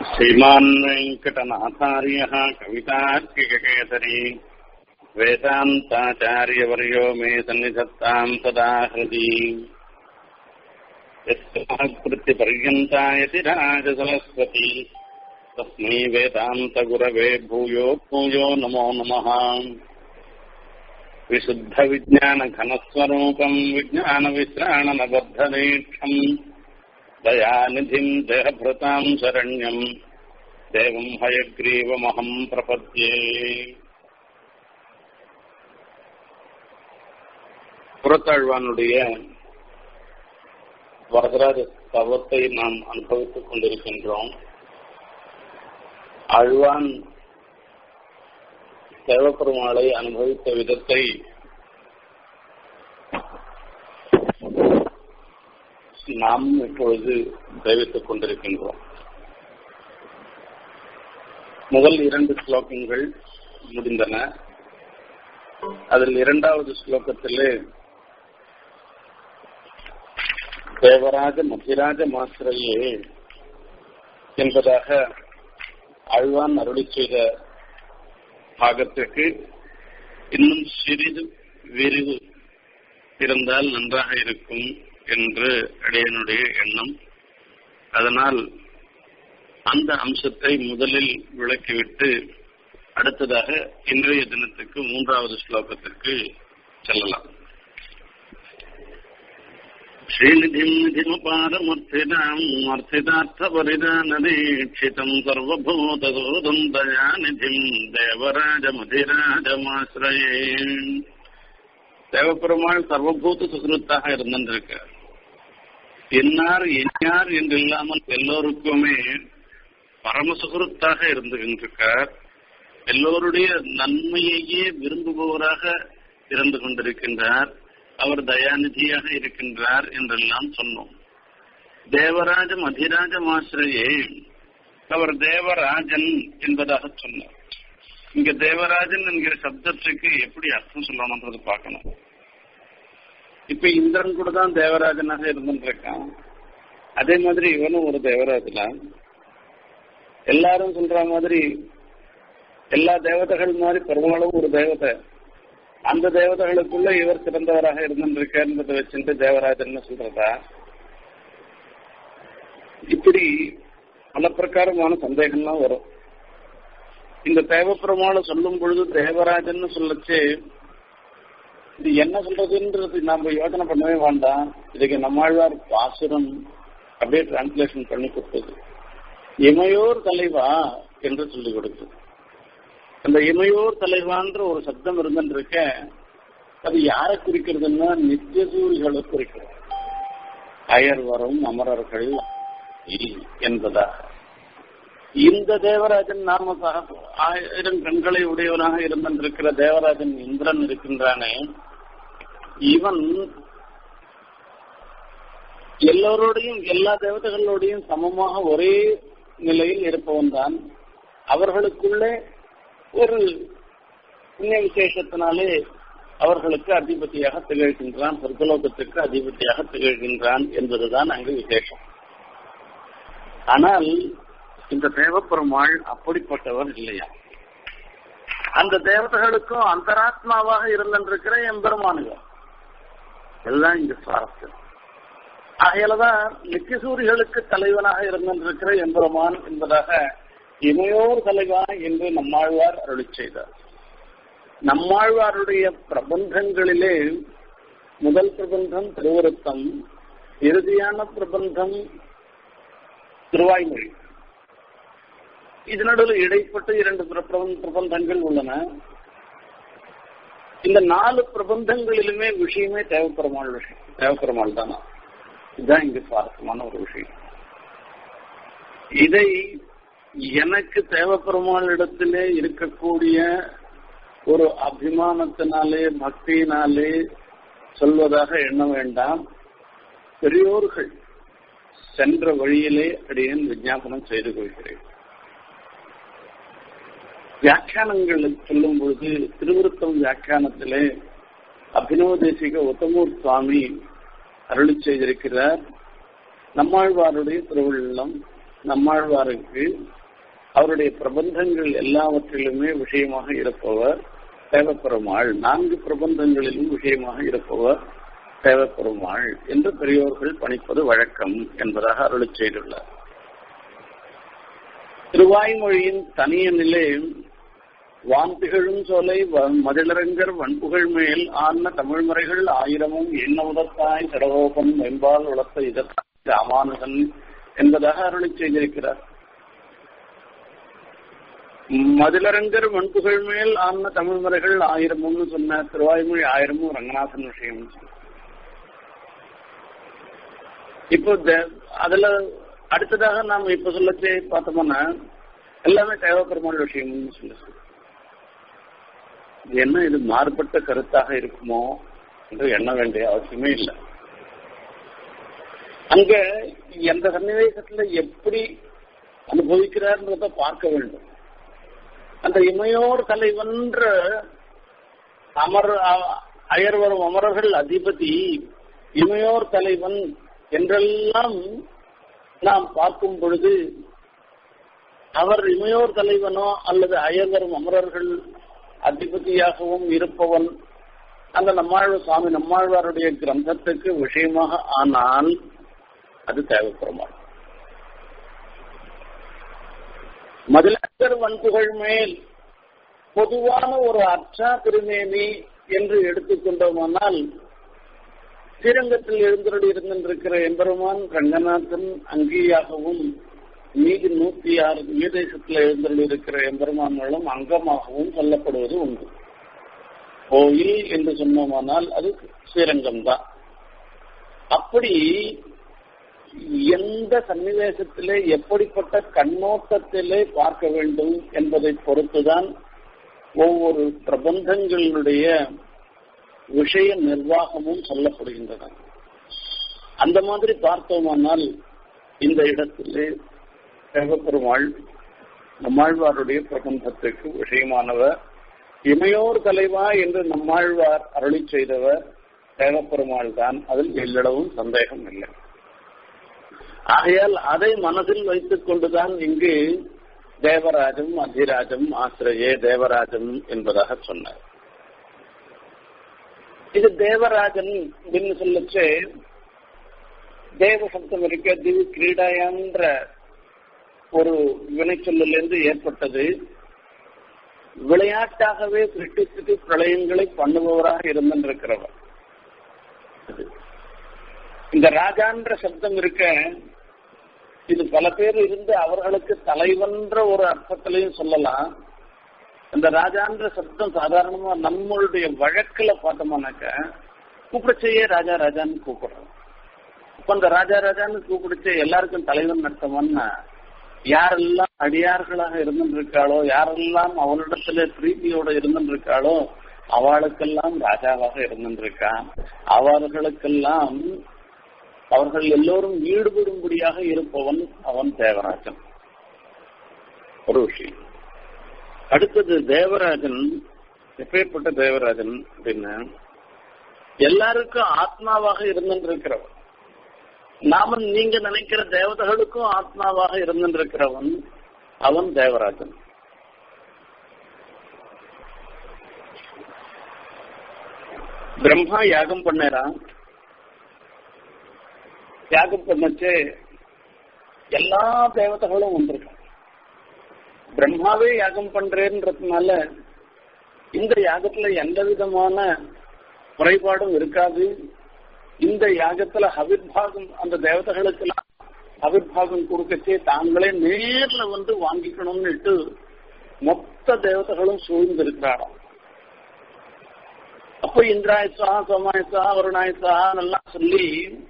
श्रीमान् वेङ्कटनाथार्यः कवितार्किककेसरी वेदान्ताचार्यवर्यो मे सन्निधत्ताम् सदा हृदि यस्याकृत्यपर्यन्ता यतिराजसरस्वती तस्मै वेदान्तगुरवे भूयो भूयो नमो नमः विशुद्धविज्ञानघनस्वरूपम् विज्ञानविश्राणनबद्धदीक्षम् दयानिधिम् देहभृताम् शरण्यम् देवम् हयग्रीवमहम् प्रपद्ये புறத்தாழ்வானுடைய வரதராஜ தவத்தை நாம் அனுபவித்துக் கொண்டிருக்கின்றோம் ஆழ்வான் தேவப்பெருமாளை அனுபவித்த விதத்தை நாம் இப்பொழுது தெரிவித்துக் கொண்டிருக்கின்றோம் முதல் இரண்டு ஸ்லோகங்கள் முடிந்தன அதில் இரண்டாவது ஸ்லோகத்திலே தேவராஜ மதிராஜ மாசிரையே என்பதாக ஆழ்வான் அருளி செய்த பாகத்திற்கு இன்னும் சிறிது விரிவு இருந்தால் நன்றாக இருக்கும் என்று அடையனுடைய எண்ணம் அதனால் அந்த அம்சத்தை முதலில் விளக்கிவிட்டு அடுத்ததாக இன்றைய தினத்துக்கு மூன்றாவது ஸ்லோகத்திற்கு செல்லலாம் ஸ்ரீநிதிம் நிதிமுபாரமர்த்திதாம் அர்த்திதார்த்தபரிதானதீட்சிதம் சர்வபூததூதம் தயாநிதிம் தேவராஜமதிராஜமாசிரயே தேவப்பெருமாள் சர்வபூத சுகிருத்தாக இருந்திருக்கார் என்னார் என்னார் என்று இல்லாமல் எல்லோருக்குமே பரம சுகிருத்தாக இருந்துகின்றிருக்கார் எல்லோருடைய நன்மையையே விரும்புபவராக இருந்து கொண்டிருக்கின்றார் அவர் தயாநிதியாக இருக்கின்றார் என்றெல்லாம் சொன்னோம் தேவராஜம் அதிராஜமாசிரியே அவர் தேவராஜன் என்பதாக சொன்னார் இங்க தேவராஜன் என்கிற சப்தத்துக்கு எப்படி அர்த்தம் சொல்லணும்ன்றது பார்க்கணும் இப்ப இந்திரன் கூட தான் தேவராஜனாக இருந்துருக்கான் அதே மாதிரி இவனும் ஒரு தேவராஜனா எல்லாரும் சொல்ற மாதிரி எல்லா தேவதைகள் மாதிரி பெருமாளும் ஒரு தேவதை அந்த தேவதைகளுக்குள்ள இவர் சிறந்தவராக இருந்திருக்காருன்றதை வச்சுட்டு தேவராஜன் சொல்றதா இப்படி பல பிரகாரமான சந்தேகம்லாம் வரும் இந்த தேவப்பெருமாளை சொல்லும் பொழுது தேவராஜன் சொல்லச்சு இது என்ன சொல்றதுன்றது நாம யோசனை பண்ணவே வேண்டாம் இதுக்கு நம்மாழ்வார் பாசுரம் அப்படியே டிரான்ஸ்லேஷன் பண்ணி கொடுத்தது இமையோர் தலைவா என்று சொல்லிக் கொடுத்தது அந்த இமையோர் தலைவான்ற ஒரு சப்தம் இருந்துருக்க அது யாரை குறிக்கிறதுன்னா நித்தியசூரிகளை குறிக்கிறது அயர் வரும் அமரர்கள் என்பதாக இந்த தேவராஜன் நாம ஆயிரம் கண்களை உடையவனாக இருந்திருக்கிற தேவராஜன் இந்திரன் இருக்கின்றானே இவன் எல்லோரோடையும் எல்லா தேவதைகளோடையும் சமமாக ஒரே நிலையில் இருப்பவன் தான் அவர்களுக்குள்ளே ஒரு புண்ணிய விசேஷத்தினாலே அவர்களுக்கு அதிபதியாக திகழ்கின்றான் சொர்க்கலோகத்துக்கு அதிபதியாக திகழ்கின்றான் என்பதுதான் அங்கு விசேஷம் ஆனால் இந்த தேவப்பெருமாள் அப்படிப்பட்டவர் இல்லையா அந்த தேவதைகளுக்கும் அந்தராத்மாவாக இருந்திருக்கிற எம்பெருமானுகள் எல்லாம் இங்க சுவாரஸ்யம் ஆகையிலதான் நித்தியசூரிகளுக்கு தலைவனாக இருந்திருக்கிற எம்பெருமான் என்பதாக இமையோர் தலைவா என்று நம்மாழ்வார் அருளி செய்தார் நம்மாழ்வாருடைய பிரபந்தங்களிலே முதல் பிரபந்தம் திருவருத்தம் இறுதியான பிரபந்தம் திருவாய்மொழி இது நடுவில் இடைப்பட்டு இரண்டு பிரபந்தங்கள் உள்ளன இந்த நாலு பிரபந்தங்களிலுமே விஷயமே தேவப்பெருமாள் விஷயம் தேவப்பெருமாள் தானா இதுதான் இங்கு சுவாரஸ்யமான ஒரு விஷயம் இதை எனக்கு தேவப்பெருமாள் இடத்திலே இருக்கக்கூடிய ஒரு அபிமானத்தினாலே பக்தியினாலே சொல்வதாக எண்ண வேண்டாம் பெரியோர்கள் சென்ற வழியிலே அடியேன் விஜாபனம் செய்து கொள்கிறேன் வியாக்கியானங்கள் சொல்லும் பொழுது திருவிருத்தம் வியாக்கியானத்திலே அபினவ தேசிக உத்தமூர் சுவாமி அருளி செய்திருக்கிறார் நம்மாழ்வாருடைய திருவுள்ளம் நம்மாழ்வாருக்கு அவருடைய பிரபந்தங்கள் எல்லாவற்றிலுமே விஷயமாக இருப்பவர் தேவப்பெருமாள் நான்கு பிரபந்தங்களிலும் விஷயமாக இருப்பவர் தேவப்பெருமாள் என்று பெரியோர்கள் பணிப்பது வழக்கம் என்பதாக அருளி செய்துள்ளார் திருவாய்மொழியின் தனிய நிலை வான்திகழும் சோலை மதிலரங்கர் வன்புகழ் மேல் ஆன தமிழ்மறைகள் ஆயிரமும் எண்ணமுதத்தாய் கடகோபன் வெம்பால் உளத்த இதத்தாய் ராமானுகன் என்பதாக அருளி செய்திருக்கிறார் மதிலரங்கர் வன்புகழ் மேல் ஆன தமிழ்மறைகள் ஆயிரமும்னு சொன்ன திருவாய்மொழி ஆயிரமும் ரங்கநாதன் விஷயம் இப்போ அதுல அடுத்ததாக நாம் இப்ப சொல்லச்சு பார்த்தோம்னா எல்லாமே தேவப்பெருமாள் விஷயம்னு சொல்லி என்ன இது மாறுபட்ட கருத்தாக இருக்குமோ என்று எண்ண வேண்டிய அவசியமே இல்லை அங்க எந்த சன்னிவேசத்துல எப்படி அனுபவிக்கிறார்ன்றத பார்க்க வேண்டும் அந்த இமையோர் தலைவன்ற அமர் அயர்வரும் அமரர்கள் அதிபதி இமையோர் தலைவன் என்றெல்லாம் நாம் பார்க்கும் பொழுது அவர் இமையோர் தலைவனோ அல்லது அயர்வரும் அமரர்கள் அதிபதியாகவும் இருப்பவன் அந்த நம்மாழ்வு சுவாமி நம்மாழ்வாருடைய கிரந்தத்துக்கு விஷயமாக ஆனால் அது தேவைப்படுமா மதிலக்கர் வன்புகழ் மேல் பொதுவான ஒரு அற்றா திருமேனி என்று எடுத்துக்கொண்டோமானால் ஸ்ரீரங்கத்தில் எழுந்தருள் இருந்திருக்கிற எம்பெருமான் ரங்கநாதன் அங்கேயாகவும் மீதி நூத்தி ஆறு மீதேசத்தில் எழுந்தருள் இருக்கிற எம்பெருமான்களும் அங்கமாகவும் சொல்லப்படுவது உண்டு கோயில் என்று சொன்னோமானால் அது ஸ்ரீரங்கம் தான் அப்படி எந்த சன்னிவேசத்திலே எப்படிப்பட்ட கண்ணோட்டத்திலே பார்க்க வேண்டும் என்பதை பொறுத்துதான் ஒவ்வொரு பிரபந்தங்களுடைய விஷய நிர்வாகமும் சொல்லப்படுகின்றன அந்த மாதிரி பார்த்தோமானால் இந்த இடத்திலே தேவப்பெருமாள் நம்மாழ்வாருடைய பிரபந்தத்துக்கு விஷயமானவர் இமையோர் தலைவா என்று நம்மாழ்வார் அருளி செய்தவர் தேவப்பெருமாள் தான் அதில் எல்லளவும் சந்தேகம் இல்லை ஆகையால் அதை மனதில் வைத்துக் கொண்டுதான் இங்கு தேவராஜம் அதிராஜம் ஆசிரியே தேவராஜம் என்பதாக சொன்னார் இது தேவராஜன் அப்படின்னு சொல்லச்சு தேவ சப்தம் இருக்க திவு கிரீடாயன்ற ஒரு வினைச்சொல்லிலிருந்து ஏற்பட்டது விளையாட்டாகவே சிருஷ்டித்து பிரளயங்களை பண்ணுபவராக இருந்திருக்கிறவர் இந்த ராஜான்ற சப்தம் இருக்க இது பல பேர் இருந்து அவர்களுக்கு தலைவன்ற ஒரு அர்த்தத்திலையும் சொல்லலாம் இந்த ராஜான்ற சப்தம் சாதாரணமா நம்மளுடைய வழக்குல பார்த்தோம்னாக்க கூப்பிடச்சேயே ராஜா ராஜான்னு கூப்பிடுறோம் இப்ப அந்த ராஜா ராஜான்னு கூப்பிடுச்சு எல்லாருக்கும் தலைவன் அர்த்தமான்னா யாரெல்லாம் அடியார்களாக இருந்திருக்காளோ யாரெல்லாம் அவனிடத்துல பிரீத்தியோட இருந்திருக்காளோ அவளுக்கெல்லாம் ராஜாவாக இருந்திருக்கான் அவர்களுக்கெல்லாம் அவர்கள் எல்லோரும் ஈடுபடும்படியாக இருப்பவன் அவன் தேவராஜன் ஒரு விஷயம் அடுத்தது தேவராஜன் எப்பேற்பட்ட தேவராஜன் அப்படின்னு எல்லாருக்கும் ஆத்மாவாக இருந்திருக்கிறவன் நாம நீங்க நினைக்கிற தேவதைகளுக்கும் ஆத்மாவாக இருந்திருக்கிறவன் அவன் தேவராஜன் பிரம்மா யாகம் பண்ணறான் யாகம் பண்ணச்சு எல்லா தேவதைகளும் வந்திருக்காங்க பிரம்மாவே யாகம் பண்றேன்றதுனால இந்த யாகத்துல எந்த விதமான குறைபாடும் இருக்காது இந்த யாகத்துல அவிர்வாகம் அந்த தேவதைகளுக்கெல்லாம் அவிர்வாகம் கொடுக்கச்சே தாங்களே நேர்ல வந்து வாங்கிக்கணும்னுட்டு மொத்த தேவதைகளும் சூழ்ந்திருக்கிறாராம் அப்ப இந்திராயசா சோமாயசா வருணாயசா எல்லாம் சொல்லி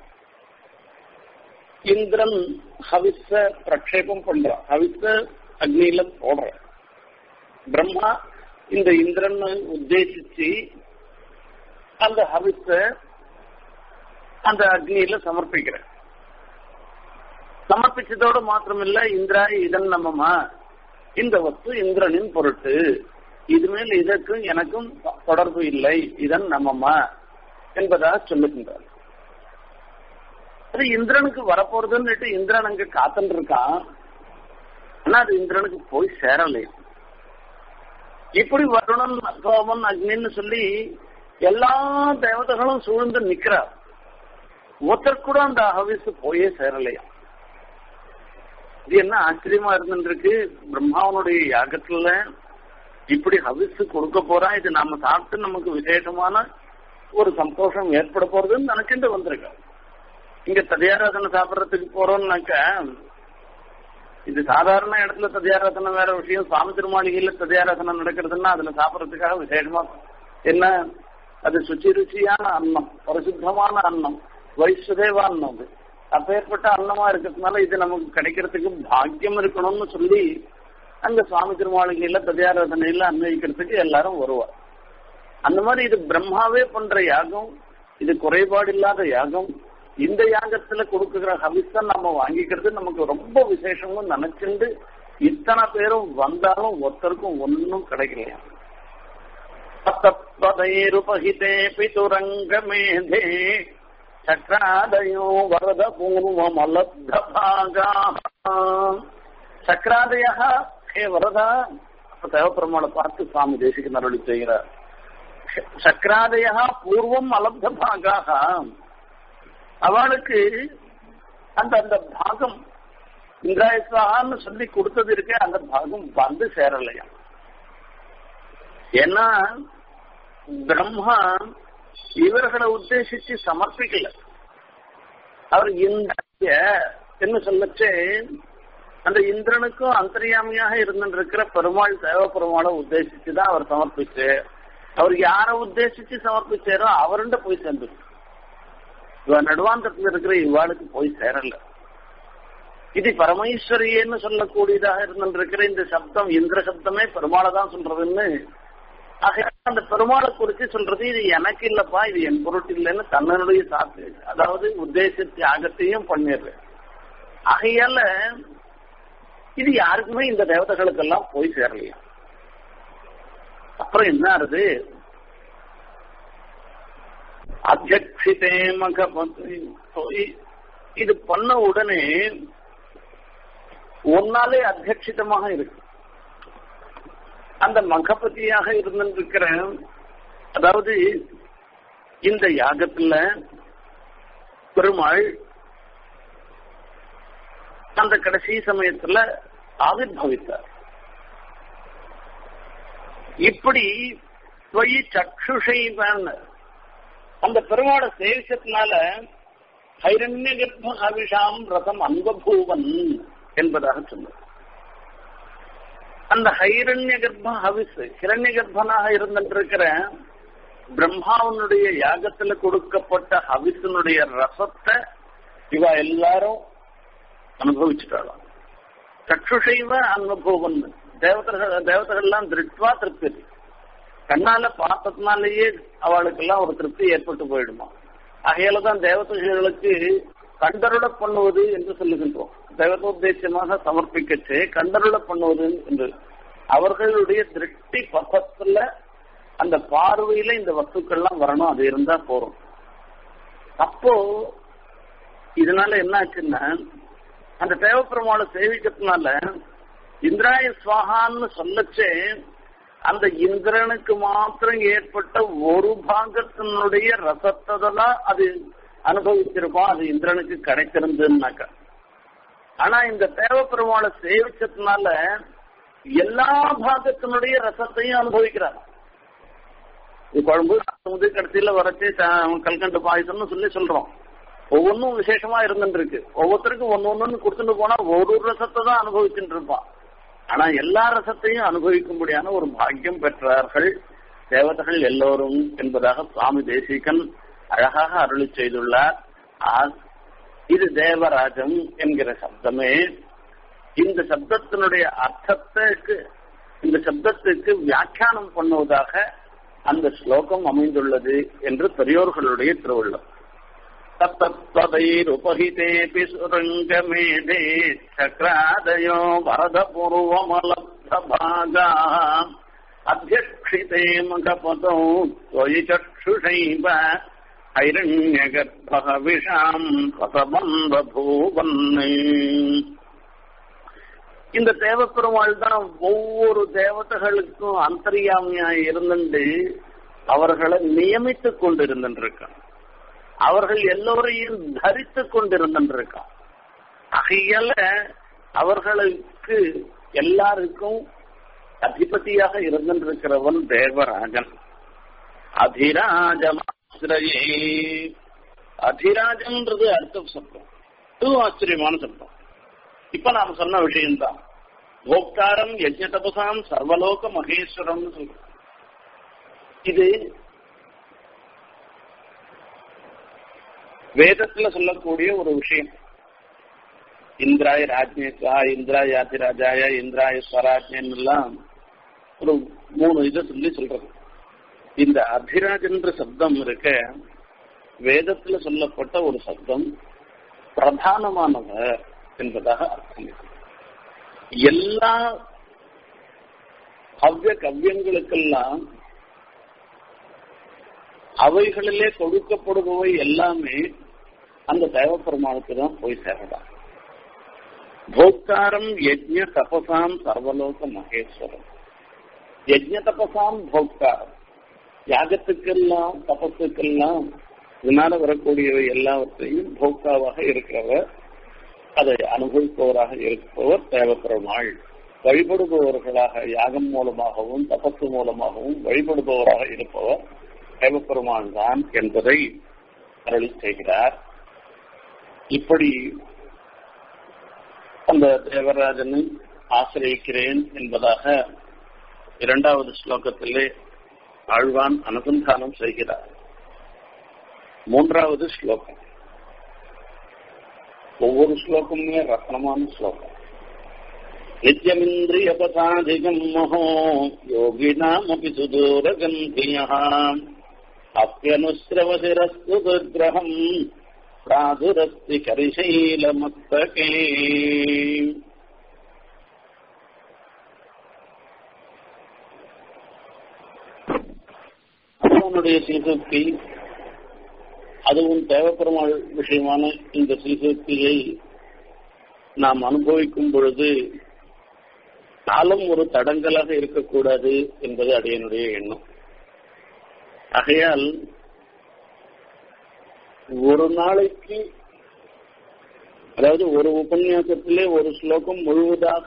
இந்திரன் ஹவிஸ பிரக்ஷேபம் பண்றான் ஹவிஸ அக்னியில போடுற பிரம்மா இந்த இந்திரன் உத்தேசிச்சு அந்த ஹவிஸ அந்த அக்னியில சமர்ப்பிக்கிற சமர்ப்பிச்சதோடு மாத்திரமில்ல இந்திரா இதன் நம்மமா இந்த வஸ்து இந்திரனின் பொருட்டு இதுமேல் இதற்கும் எனக்கும் தொடர்பு இல்லை இதன் நம்மமா என்பதாக சொல்லுகின்றார் அது இந்திரனுக்கு வரப்போறதுன்னுட்டு இந்திரன் அங்க காத்துட்டு இருக்கான் ஆனா அது இந்திரனுக்கு போய் சேரலையாம் இப்படி வருணன் சோமன் அக்னின்னு சொல்லி எல்லா தேவதைகளும் சூழ்ந்து நிக்கிறார் ஒருத்தர் கூட அந்த ஹவிஸ் போயே சேரலையாம் இது என்ன ஆச்சரியமா இருந்துருக்கு பிரம்மாவனுடைய யாகத்துல இப்படி ஹவிஸ் கொடுக்க போறா இது நாம சாப்பிட்டு நமக்கு விசேஷமான ஒரு சந்தோஷம் ஏற்பட போறதுன்னு நினைச்சுட்டு வந்திருக்கோம் இங்க ததியாராதனை சாப்பிடறதுக்கு போறோம்னாக்க இது சாதாரண இடத்துல ததியாராதனை வேற விஷயம் சுவாமி திருமாளிகையில ததியாராதனை நடக்கிறதுன்னா அதுல சாப்பிடறதுக்காக விசேஷமா என்ன அது சுச்சி ருச்சியான அன்னம் பரிசுத்தமான அன்னம் வைசுதேவ அன்னம் அது அப்பேற்பட்ட அன்னமா இருக்கிறதுனால இது நமக்கு கிடைக்கிறதுக்கு பாக்கியம் இருக்கணும்னு சொல்லி அங்க சுவாமி திருமாளிகையில ததியாராதனையில அன்வயிக்கிறதுக்கு எல்லாரும் வருவார் அந்த மாதிரி இது பிரம்மாவே பண்ற யாகம் இது குறைபாடு இல்லாத யாகம் இந்த யாகத்துல கொடுக்குற ஹவிஸ நம்ம வாங்கிக்கிறது நமக்கு ரொம்ப விசேஷம்னு நினைச்சுண்டு இத்தனை பேரும் வந்தாலும் ஒருத்தருக்கும் ஒன்னும் கிடைக்கலையா தத்தத்வதைருபகிதே பிதுரங்கமேதே சக்ராதயோ வரத பூர்வமலப்தபாகா சக்ராதயா ஹே வரதா அப்ப தேவப்பெருமாளை பார்த்து சுவாமி தேசிக்கு நரளி செய்கிறார் சக்ராதயா பூர்வம் அலப்த பாகாக அவளுக்கு அந்த அந்த பாகம் இந்திராயஸ்வான்னு சொல்லி கொடுத்தது இருக்கே அந்த பாகம் வந்து சேரலையா ஏன்னா பிரம்மா இவர்களை உத்தேசிச்சு சமர்ப்பிக்கல அவர் இந்த என்ன சொல்லச்சு அந்த இந்திரனுக்கும் அந்தரியாமியாக இருந்திருக்கிற பெருமாள் தேவ பெருமாளை உத்தேசிச்சு தான் அவர் சமர்ப்பிச்சு அவர் யாரை உத்தேசிச்சு சமர்ப்பிச்சாரோ அவருண்ட போய் சேர்ந்துருக்கு இவ நடுவாந்தத்துல இருக்கிற இவாளுக்கு போய் சேரல இது பரமேஸ்வரியன்னு சொல்லக்கூடியதாக இருந்திருக்கிற இந்த சப்தம் இந்திர சப்தமே பெருமாளை தான் சொல்றதுன்னு ஆக அந்த பெருமாளை குறித்து சொல்றது இது எனக்கு இல்லப்பா இது என் பொருட்டு இல்லைன்னு தன்னுடைய சாத்து அதாவது உத்தேச தியாகத்தையும் பண்ணிடுறேன் ஆகையால இது யாருக்குமே இந்த தேவதைகளுக்கெல்லாம் போய் சேரலையா அப்புறம் என்ன ஆறுது அத்தியட்சிதே மக இது பண்ண உடனே ஒன்னாலே அத்தியட்சிதமாக இருக்கு அந்த மகபதியாக இருந்திருக்கிற அதாவது இந்த யாகத்துல பெருமாள் அந்த கடைசி சமயத்துல ஆவிர்வவித்தார் இப்படி போய் சக்ஷுஷைவன் அந்த பெருமாளை சேவிச்சதுனால ஹைரண்ய கர்ப்ப ஹவிஷாம் ரதம் அன்பபூவன் என்பதாக சொன்னார் அந்த ஹைரண்ய கர்ப்ப ஹவிஸ் ஹிரண்ய கர்ப்பனாக இருந்திருக்கிற பிரம்மாவனுடைய யாகத்துல கொடுக்கப்பட்ட ஹவிசனுடைய ரசத்தை இவ எல்லாரும் அனுபவிச்சுட்டாளாம் சக்ஷுஷைவ அனுபவம் தேவதர்கள் தேவதைகள்லாம் திருட்வா திருப்தி கண்ணால பார்த்ததுனாலேயே அவளுக்கெல்லாம் ஒரு திருப்தி ஏற்பட்டு போயிடுமா ஆகையால தான் தேவதைகளுக்கு கண்டருட பண்ணுவது என்று சொல்லுகின்றோம் தேவதோத்தேசமாக சமர்ப்பிக்கச்சு கண்டருட பண்ணுவது என்று அவர்களுடைய திருஷ்டி பக்கத்துல அந்த பார்வையில இந்த வஸ்துக்கள்லாம் வரணும் அது இருந்தா போறோம் அப்போ இதனால என்ன ஆச்சுன்னா அந்த தேவப்பெருமாளை சேவிக்கிறதுனால இந்திராய சுவாகான்னு சொல்லச்சே அந்த இந்திரனுக்கு மாத்திரம் ஏற்பட்ட ஒரு பாகத்தினுடைய ரசத்ததெல்லாம் அது அனுபவிச்சிருப்போம் அது இந்திரனுக்கு கிடைச்சிருந்துன்னாக்க ஆனா இந்த தேவப்பெருமாளை சேவிச்சதுனால எல்லா பாகத்தினுடைய ரசத்தையும் அனுபவிக்கிறார் குழம்பு வந்து கடைசியில வரைச்சு கல்கண்டு பாயசம்னு சொல்லி சொல்றோம் ஒவ்வொன்றும் விசேஷமா இருந்துருக்கு ஒவ்வொருத்தருக்கும் ஒன்னு ஒன்னு கொடுத்துட்டு போனா ஒரு ரசத்தை தான் அனுபவிச்சுட்டு இருப்பான் ஆனா எல்லா ரசத்தையும் அனுபவிக்கும்படியான ஒரு பாக்கியம் பெற்றார்கள் தேவதைகள் எல்லோரும் என்பதாக சுவாமி தேசிகன் அழகாக அருளி செய்துள்ளார் இது தேவராஜம் என்கிற சப்தமே இந்த சப்தத்தினுடைய அர்த்தத்துக்கு இந்த சப்தத்துக்கு வியாக்கியானம் பண்ணுவதாக அந்த ஸ்லோகம் அமைந்துள்ளது என்று பெரியோர்களுடைய திருவுள்ளம் तत्तत्त्वदैरुपहितेऽपि सुरङ्गमेधे चक्रादयो वरदपूर्वमलब्धभागाः अध्यक्षिते मखपतौ त्वयि चक्षुषैव हैरण्यगर्भः विषाम् पतबन्धभूवन् இந்த தேவப்பெருமாள் தான் ஒவ்வொரு தேவதைகளுக்கும் அந்தரியாமியா இருந்துட்டு அவர்களை நியமித்துக் கொண்டிருந்திருக்கான் அவர்கள் எல்லோரையும் தரித்துக் கொண்டிருந்திருக்கான் ஆகையால அவர்களுக்கு எல்லாருக்கும் அதிபதியாக இருந்திருக்கிறவன் தேவராஜன் அதிராஜமாசிரையே அதிராஜன்றது அர்த்த சப்தம் இது ஆச்சரியமான சப்தம் இப்ப நாம சொன்ன விஷயம்தான் போக்தாரம் யஜ்ய தபசாம் சர்வலோக மகேஸ்வரம் சொல்றோம் இது வேதத்துல சொல்லக்கூடிய ஒரு விஷயம் இந்திராய ராஜ்யக்கா இந்திராய அதிராஜாய இந்திராய ஸ்வராஜ்யன் எல்லாம் ஒரு மூணு இதை சொல்லி சொல்றது இந்த அதிராஜன்ற சப்தம் இருக்க வேதத்துல சொல்லப்பட்ட ஒரு சப்தம் பிரதானமானவர் என்பதாக அர்த்தம் எல்லா கவ்ய கவ்யங்களுக்கெல்லாம் அவைகளிலே கொடுக்கப்படுபவை எல்லாமே அந்த தேவப்பெருமாளுக்கு தான் போய் சேரலாம் போக்தாரம் யஜ்ய தபசாம் சர்வலோக மகேஸ்வரம் யஜ்ய தபசாம் போக்தாரம் யாகத்துக்கெல்லாம் தபத்துக்கெல்லாம் இதனால வரக்கூடியவை எல்லாவற்றையும் போக்தாவாக இருக்கிறவர் அதை அனுபவிப்பவராக இருப்பவர் தேவப்பெருமாள் வழிபடுபவர்களாக யாகம் மூலமாகவும் தபத்து மூலமாகவும் வழிபடுபவராக இருப்பவர் தேவப்பெருமான் தான் என்பதை அருள் செய்கிறார் இப்படி அந்த தேவராஜனை ஆசிரியக்கிறேன் என்பதாக இரண்டாவது ஸ்லோகத்திலே ஆழ்வான் அனுசந்தானம் செய்கிறார் மூன்றாவது ஸ்லோகம் ஒவ்வொரு ஸ்லோகமுமே ரத்னமான ஸ்லோகம் நித்யமிந்திரியபசாதிகம் மகோ யோகினாமபி சுதூரகந்தியா அப்பியனுஸ்ரவசிரஸ்து துர்கிரகம் பிராதுரஸ்தி கரிசைலமத்தகே அவனுடைய சீசக்தி அதுவும் தேவப்பெருமாள் விஷயமான இந்த சீசக்தியை நாம் அனுபவிக்கும் பொழுது காலம் ஒரு தடங்கலாக இருக்கக்கூடாது என்பது அடையனுடைய எண்ணம் ஆகையால் ஒரு நாளைக்கு அதாவது ஒரு உபன்யாசத்திலே ஒரு ஸ்லோகம் முழுவதாக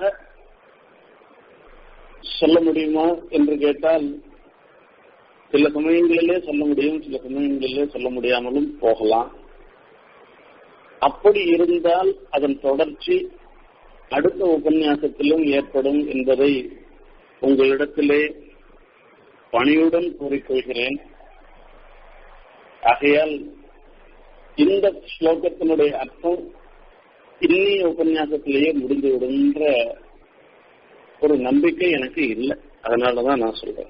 சொல்ல முடியுமா என்று கேட்டால் சில சமயங்களிலே சொல்ல முடியும் சில சமயங்களிலே சொல்ல முடியாமலும் போகலாம் அப்படி இருந்தால் அதன் தொடர்ச்சி அடுத்த உபன்யாசத்திலும் ஏற்படும் என்பதை உங்களிடத்திலே பணியுடன் கூறிக்கொள்கிறேன் ஆகையால் இந்த ஸ்லோகத்தினுடைய அர்த்தம் இன்னைய உபன்யாசத்திலேயே முடிந்துவிடுன்ற ஒரு நம்பிக்கை எனக்கு இல்லை அதனாலதான் நான் சொல்றேன்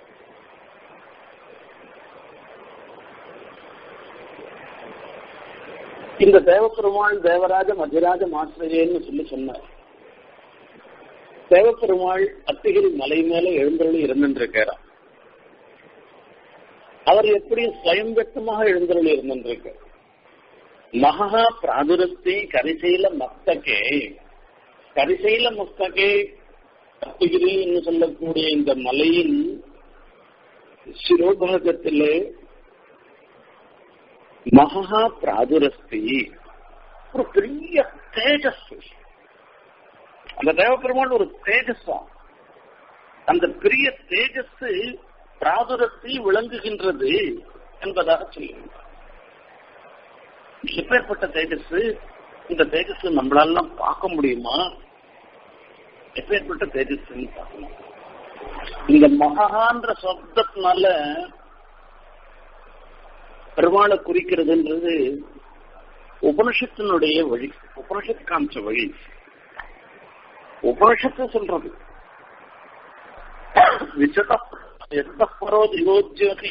இந்த தேவப்பெருமாள் தேவராஜ மதிராஜ மாஸ்டரேன்னு சொல்லி சொன்னார் தேவப்பெருமாள் அத்திகிரி மலை மேல எழுந்தருளி இருந்திருக்கிறார் அவர் எப்படி ஸ்வயம்பெட்டமாக எழுந்தருளி இருந்திருக்க மகா பிராதுரஸ்தி கரிசைல மஸ்தகே கரிசைல மஸ்தகே அத்திகிரி என்று சொல்லக்கூடிய இந்த மலையின் சிரோபாகத்திலே மகா பிராதுரஸ்தி ஒரு பெரிய தேஜஸ் அந்த தேவபெருமாள் ஒரு தேஜஸா அந்த பெரிய தேஜஸ் பிராதுரத்தில் விளங்குகின்றது என்பதாக சொல்லுகின்றார் எப்பேற்பட்ட தேஜஸ் இந்த தேஜஸ் நம்மளால பார்க்க முடியுமா எப்பேற்பட்ட தேஜஸ் பார்க்கணும் இந்த மகான்ற சப்தத்தினால பெருமாளை குறிக்கிறதுன்றது உபனிஷத்தினுடைய வழி உபனிஷத் காமிச்ச வழி உபனிஷத்து சொல்றது விசதப்பரோ திவோஜோதி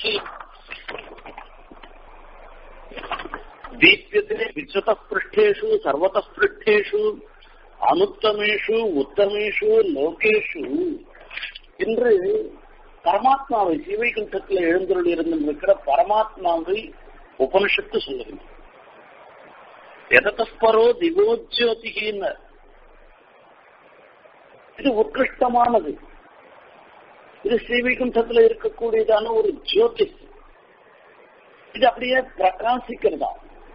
தீப்யதே விசத பிருஷ்டேஷு சர்வத பிருஷ்டேஷு அனுத்தமேஷு உத்தமேஷு லோகேஷு என்று பரமாத்மாவை சிவைகுண்டத்தில் எழுந்தருள் இருந்திருக்கிற பரமாத்மாவை உபனிஷத்து சொல்லுகின்ற எதத்தஸ்பரோ திவோஜோதிகின்னு இது உத்கிருஷ்டமானது இது ஸ்ரீவைகுண்டத்துல இருக்கக்கூடியதான ஒரு ஜோதிஷ் இது அப்படியே பிரகாசிக்கிறதா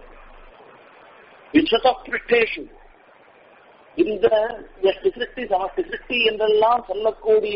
விஸ்வதப்பிருஷ்டேஷு இந்த சிருஷ்டி சமஷ்டி சிருஷ்டி என்றெல்லாம் சொல்லக்கூடிய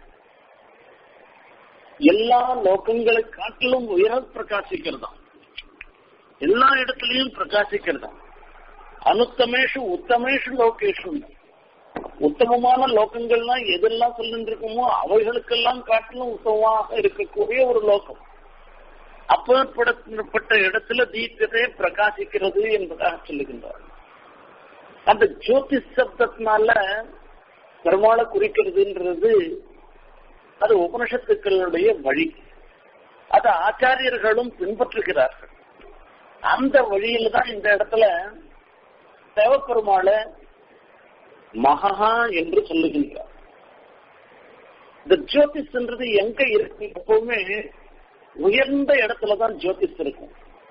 எல்லா லோகங்களை காட்டிலும் உயர பிரகாசிக்கிறதா எல்லா இடத்துலயும் பிரகாசிக்கிறதா அனுத்தமேஷு உத்தமேஷு லோகேஷு உத்தமமான லோகங்கள்லாம் எதெல்லாம் சொல்லிட்டு இருக்குமோ அவைகளுக்கெல்லாம் காட்டிலும் உத்தமமாக இருக்கக்கூடிய ஒரு லோகம் அப்பேற்பட்ட இடத்துல தீபத்தை பிரகாசிக்கிறது என்பதாக சொல்லுகின்றார் அந்த ஜோதிஷ் சப்தத்தினால பெருமாளை குறிக்கிறதுன்றது அது உபனிஷத்துக்களுடைய வழி அது ஆச்சாரியர்களும் பின்பற்றுகிறார்கள் அந்த வழியில தான் இந்த இடத்துல தேவப்பெருமாளை மகா என்று சொல்லுகின்றார் இந்த ஜோதிஷ்ன்றது எங்க இருக்கு எப்பவுமே உயர்ந்த இடத்துலதான் ஜோதிஷ் இருக்கும்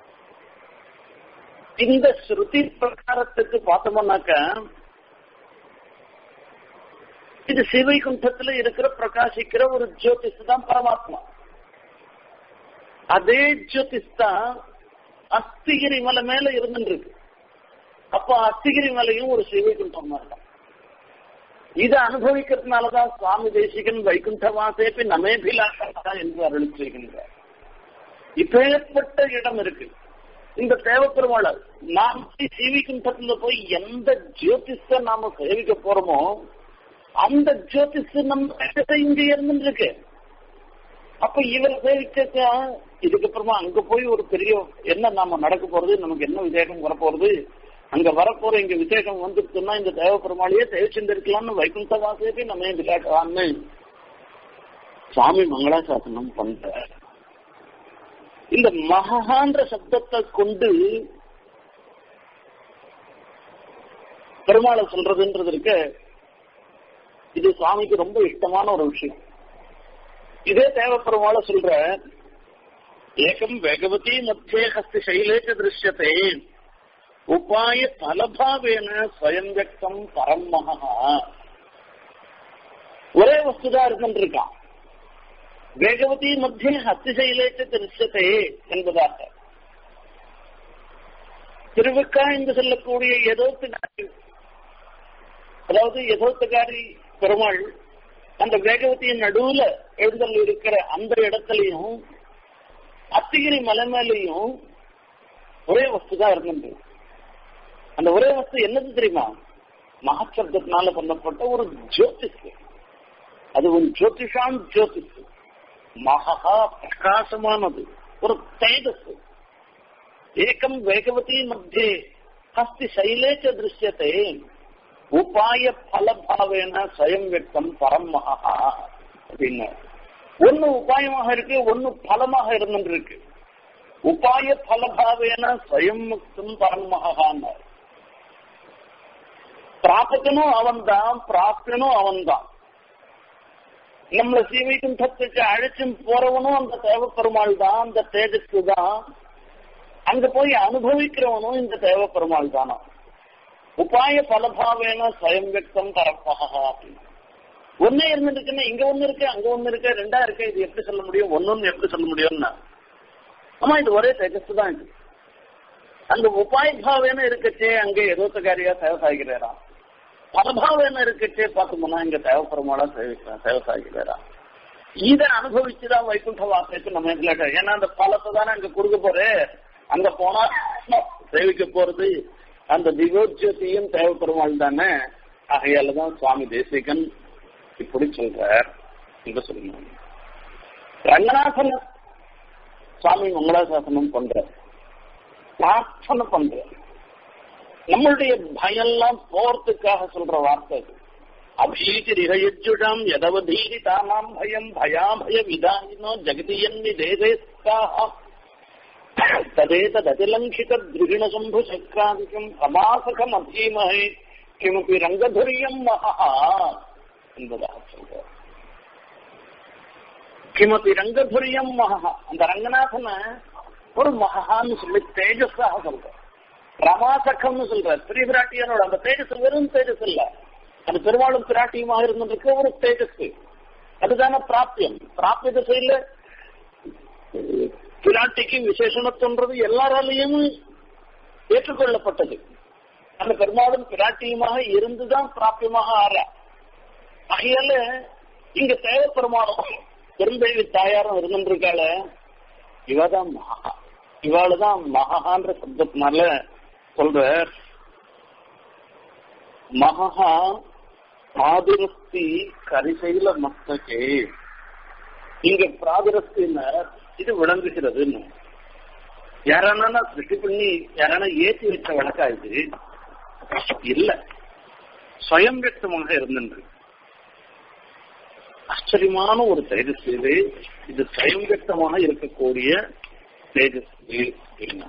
இந்த ஸ்ருதி பிரகாரத்துக்கு பார்த்தோம்னாக்க இது சிவைகுண்டத்துல இருக்கிற பிரகாசிக்கிற ஒரு ஜோதிஷ் தான் பரமாத்மா அதே ஜோதிஷ் தான் அஸ்திகிரி மலை மேல இருந்துருக்கு அப்ப அஸ்திகிரி மலையும் ஒரு சிவைகுண்டம் தான் இதை அனுபவிக்கிறதுனாலதான் சுவாமி தேசிகன் வைகுண்டவாசேப்பி நமேபிலாஷா என்று அருள் செய்கின்றார் இப்பேற்பட்ட இடம் இருக்கு இந்த தேவப்பெருமாள் நாம் சீவிகுண்டத்துல போய் எந்த ஜோதிஷ நாம சேவிக்க போறோமோ அந்த ஜோதிஷ் நம்ம இங்க இருந்துருக்கு அப்ப இவர் சேவிக்க இதுக்கப்புறமா அங்க போய் ஒரு பெரிய என்ன நாம நடக்க போறது நமக்கு என்ன விசேஷம் வரப்போறது அங்க வரப்போற இங்க விசேஷம் வந்துருச்சுன்னா இந்த தேவ பெருமாளையே சேவிச்சிருக்கலாம்னு வைகுண்ட வாசேபி நம்ம விளையாடலாம்னு சுவாமி மங்களாசாசனம் பண்ற இந்த மகான்ற சப்தத்தை கொண்டு பெருமாளை சொல்றதுன்றது இருக்க இது சுவாமிக்கு ரொம்ப இஷ்டமான ஒரு விஷயம் இதே தேவ பெருமாளை சொல்ற ஏகம் வேகவதி மத்திய ஹஸ்தி சைலேச்ச திருஷ்யத்தை உபாய பலபாவேன ஸ்வயம் வியக்தம் பரம் மகா ஒரே வஸ்துதான் இருக்கின்றிருக்கான் வேகவதி மத்திய அத்திசையிலேச்ச திருஷ்யத்தை என்பதாக திருவிக்கா என்று சொல்லக்கூடிய எதோத்துக்காரி அதாவது எதோத்துக்காரி பெருமாள் அந்த வேகவதியின் நடுவுல எழுதல் இருக்கிற அந்த இடத்துலயும் அத்திகிரி மலை மேலையும் ஒரே வஸ்து தான் இருந்தது அந்த ஒரே வஸ்து என்னது தெரியுமா மகாசப்தத்தினால பண்ணப்பட்ட ஒரு ஜோதிஷ் அது ஒரு ஜோதிஷான் ஜோதிஷ் மகா பிரகாசமானது ஒரு தேஜஸ் ஏகம் வேகவதி மத்தியே ஹஸ்தி சைலேச்ச திருஷ்யத்தை உபாய பலபாவேன ஸ்வயம் வியக்தம் பரம் மகா அப்படின்னு ஒன்னு உபாயமாக இருக்கு ஒன்னு பலமாக இருந்துருக்கு உபாய பலபாவேன ஸ்வயம் முக்தம் பரம் மகான்னு பிராபகனும் அவன்தான் பிராப்தனும் அவன்தான் நம்மள சீவைகுண்டத்துக்கு அழைச்சும் போறவனும் அந்த தேவ பெருமாள் தான் அந்த தேஜஸ்க்கு தான் அங்க போய் அனுபவிக்கிறவனும் இந்த தேவ பெருமாள் தானா உபாய பலபாவேன ஸ்வயம் வியக்தம் பரப்பகா அப்படின்னு ஒன்னே இருந்துருக்குன்னா இங்க ஒண்ணு இருக்கு அங்க ஒண்ணு இருக்கு ரெண்டா இருக்கு இது எப்படி சொல்ல முடியும் ஒன்னொன்னு எப்படி சொல்ல முடியும்னா ஆமா இது ஒரே தேஜஸ் தான் இது அந்த உபாய பாவேன இருக்கச்சே அங்க எதோத்தகாரியா சேவை சாய்கிறாரா பலபாவேன இருக்கச்சே பார்த்தோம்னா இங்க தேவைப்படுமாடா சேவிக்கிறேன் சேவை சாய்கிறாரா இதை அனுபவிச்சுதான் வைகுண்ட வாசத்துக்கு நம்ம இல்ல ஏன்னா அந்த பலத்தை தானே அங்க கொடுக்க போறே அங்க போனா சேவிக்க போறது அந்த திவோஜ்யோதியும் தேவைப்பெருமாள் தானே ஆகையால தான் சுவாமி தேசிகன் இப்படி சொல்றார் என்று சொல்லணும் ரங்கநாதன் சுவாமி மங்களாசாசனம் பண்றார் பிரார்த்தனை பண்றார் நம்மளுடைய பயம்லாம் போறதுக்காக சொல்ற வார்த்தை அது அபீதிரிகயுஜுடம் எதவதீரி தானாம் பயம் பயாபய விதாயினோ ஜெகதியன்னி தேதேஸ்தாக ததேததிலங்கித திருகிண சம்பு சக்கராதிக்கம் பிரமாசகம் அபீமகை கிமபி ரங்கதுரியம் மகா என்பதாக சொல்றார் கிமபி ரங்கதுரியம் மகா அந்த ரங்கநாதனை ஒரு மகான்னு சொல்லி தேஜஸாக சொல்ற ரமாசகம்னு சொல்ற ஸ்ரீபிராட்டியனோட அந்த தேஜஸ் வெறும் தேஜஸ் இல்ல அது பெருமாளும் பிராட்டியுமாக இருந்திருக்க ஒரு தேஜஸ் அதுதானே பிராப்தியம் பிராப்திய திசையில பிராட்டிக்கு விசேஷணத்துன்றது எல்லாராலையும் ஏற்றுக்கொள்ளப்பட்டது அந்த பெருமாளும் பிராட்டியுமாக இருந்துதான் பிராப்தியமாக ஆற ஆகையால இங்க தேவ பெருமாளும் பெருந்தேவி தாயாரும் இருந்திருக்காள இவதான் மகா இவாளுதான் மகான்ற சப்தத்தினால சொல்ற மகா பிராதிரஸ்தி கரிசைல மஸ்தகே இங்க பிராதிரஸ்தின்னு இது விளங்குகிறதுன்னு யாரானா சிருஷ்டி பண்ணி யாரானா ஏற்றி வச்ச வழக்கா இது இல்ல சுயம் வியக்தமாக இருந்திருக்கு ஆச்சரியமான ஒரு தேஜஸ் இது இது சுயம் வியக்தமாக இருக்கக்கூடிய தேஜஸ் அப்படின்னா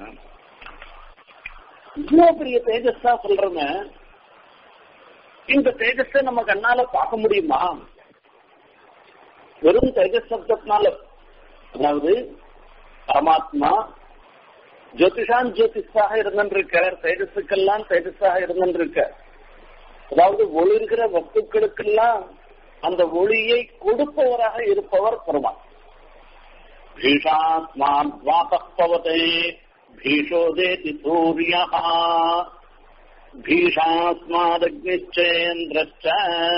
இவ்வளவு பெரிய தேஜஸா சொல்றேங்க இந்த தேஜஸை நம்ம கண்ணால பார்க்க முடியுமா வெறும் தேஜஸ் சப்தத்தினால அதாவது பரமாத்மா ஜோதிஷான் ஜோதிஷாக இருந்திருக்கார் தேஜஸுக்கெல்லாம் தேஜஸாக இருந்திருக்க அதாவது ஒளிர்கிற வஸ்துக்களுக்கெல்லாம் அந்த ஒளியை கொடுப்பவராக இருப்பவர் பெருமாள் பீஷாத்மான் வாசப்பவதே பீஷோதேதி சூரியா பீஷாஸ்மாதக்னிச்சேந்திரச்ச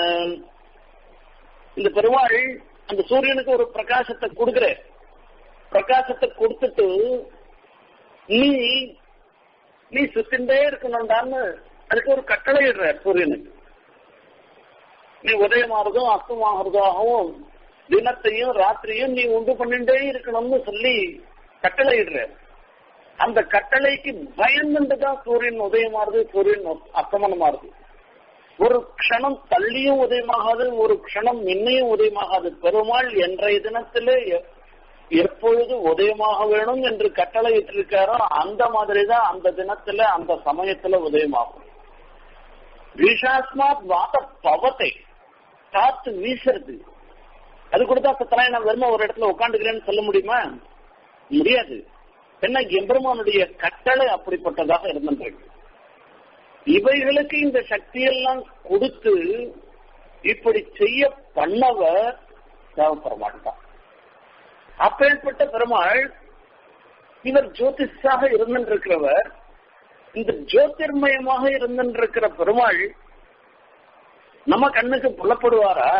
இந்த பெருமாள் அந்த சூரியனுக்கு ஒரு பிரகாசத்தை கொடுக்கிற பிரகாசத்தை கொடுத்துட்டு நீ நீ சுத்திண்டே இருக்கணும்டான்னு அதுக்கு ஒரு கட்டளை இடுற சூரியனுக்கு நீ உதயமாறதும் அஸ்தமாகிறதாகவும் தினத்தையும் ராத்திரியும் நீ உண்டு பண்ணிட்டே இருக்கணும்னு சொல்லி கட்டளை இடுற அந்த கட்டளைக்கு பயந்துட்டு தான் சூரியன் உதயமாறுது சூரியன் அஸ்தமனமாறுது ஒரு க்ஷணம் தள்ளியும் உதயமாகாது ஒரு க்ஷணம் முன்னையும் உதயமாகாது பெருமாள் என்றைய தினத்திலே எப்பொழுது உதயமாக வேணும் என்று கட்டளை இட்டிருக்காரோ அந்த மாதிரி தான் அந்த தினத்துல அந்த சமயத்துல உதயமாகும் பீஷாஸ்மாத் வாத பவத்தை காத்து வீசுறது அது கூட தான் சத்தராய் நான் வெறும ஒரு இடத்துல உட்காந்துக்கிறேன்னு சொல்ல முடியுமா முடியாது என்ன எம்பெருமானுடைய கட்டளை அப்படிப்பட்டதாக இருந்திருக்கு இவைகளுக்கு இந்த சக்தியெல்லாம் கொடுத்து இப்படி செய்ய பண்ணவர் தேவப்பெருமாள் தான் அப்பேற்பட்ட பெருமாள் இவர் ஜோதிஷாக இருந்திருக்கிறவர் இந்த ஜோதிர்மயமாக இருந்திருக்கிற பெருமாள் நம்ம கண்ணுக்கு புலப்படுவாரா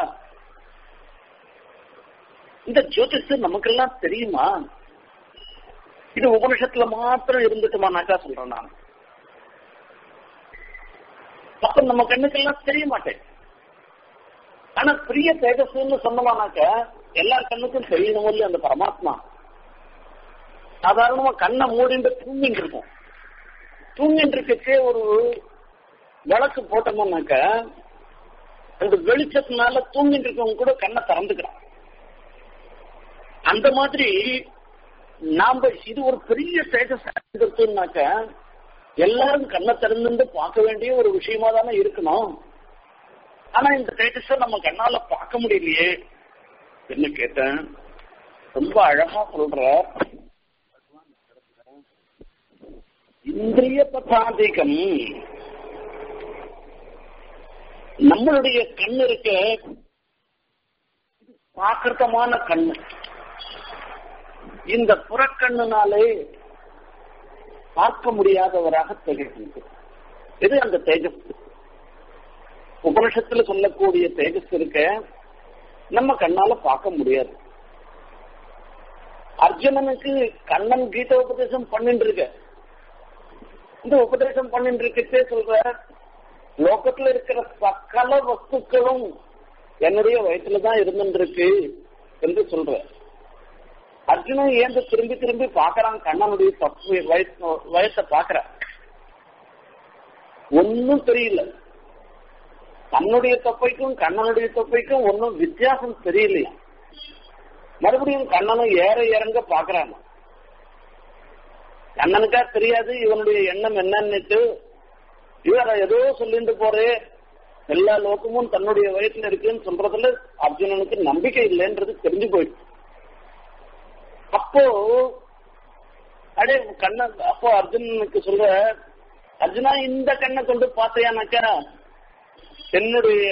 இந்த ஜோதிஷ் நமக்கெல்லாம் தெரியுமா இது உபனிஷத்துல மாத்திரம் இருந்துட்டுமானாக்கா சொல்றேன் நான் அப்ப நம்ம கண்ணுக்கெல்லாம் தெரிய மாட்டேன் ஆனா பிரிய தேஜஸ்ன்னு சொன்னமானாக்க எல்லார் கண்ணுக்கும் தெரியணும் இல்லையா அந்த பரமாத்மா சாதாரணமா கண்ணை மூடிட்டு தூங்கிட்டு இருக்கும் தூங்கிட்டு இருக்கச்சே ஒரு விளக்கு போட்டோம்னாக்க அந்த வெளிச்சத்தினால தூங்கிட்டு இருக்கவங்க கூட கண்ணை திறந்துக்கிறான் அந்த மாதிரி நாம இது ஒரு பெரிய தேஜஸ் எடுத்துனாக்க எல்லாரும் கண்ணை திறந்து பார்க்க வேண்டிய ஒரு விஷயமா தானே இருக்கணும் ஆனா இந்த தேஜஸ நம்ம கண்ணால பார்க்க முடியலையே என்ன கேட்டேன் ரொம்ப அழகா சொல்ற இந்திரிய பதாதிகம் நம்மளுடைய கண் இருக்க பாக்கிருத்தமான கண்ணு இந்த புறக்கண்ணுனாலே பார்க்க முடியாதவராக திகழ்கின்றது இது அந்த தேஜஸ் உபனிஷத்துல சொல்லக்கூடிய தேஜஸ் இருக்க நம்ம கண்ணால பார்க்க முடியாது அர்ஜுனனுக்கு கண்ணன் கீத உபதேசம் பண்ணிட்டு இருக்க இந்த உபதேசம் பண்ணிட்டு இருக்கே சொல்ற லோகத்துல இருக்கிற சகல வஸ்துக்களும் என்னுடைய வயசுலதான் இருந்துருக்கு என்று சொல்ற அர்ஜுனன் ஏன் திரும்பி திரும்பி பாக்குறான் கண்ணனுடைய தப்பு வயசு வயசை பாக்குறான் ஒன்னும் தெரியல தன்னுடைய தொப்பைக்கும் கண்ணனுடைய தொப்பைக்கும் ஒன்னும் வித்தியாசம் தெரியலையா மறுபடியும் கண்ணனும் ஏற இறங்க பாக்குறாங்க கண்ணனுக்கா தெரியாது இவனுடைய எண்ணம் என்னன்னுட்டு இவர ஏதோ சொல்லிட்டு போறே எல்லா லோகமும் தன்னுடைய வயசுல இருக்குன்னு சொல்றதுல அர்ஜுனனுக்கு நம்பிக்கை இல்லைன்றது தெரிஞ்சு போயிடுச்சு அப்போ அடே கண்ணன் அப்போ அர்ஜுனனுக்கு சொல்ற அர்ஜுனா இந்த கண்ணை கொண்டு பார்த்தையானாக்கா என்னுடைய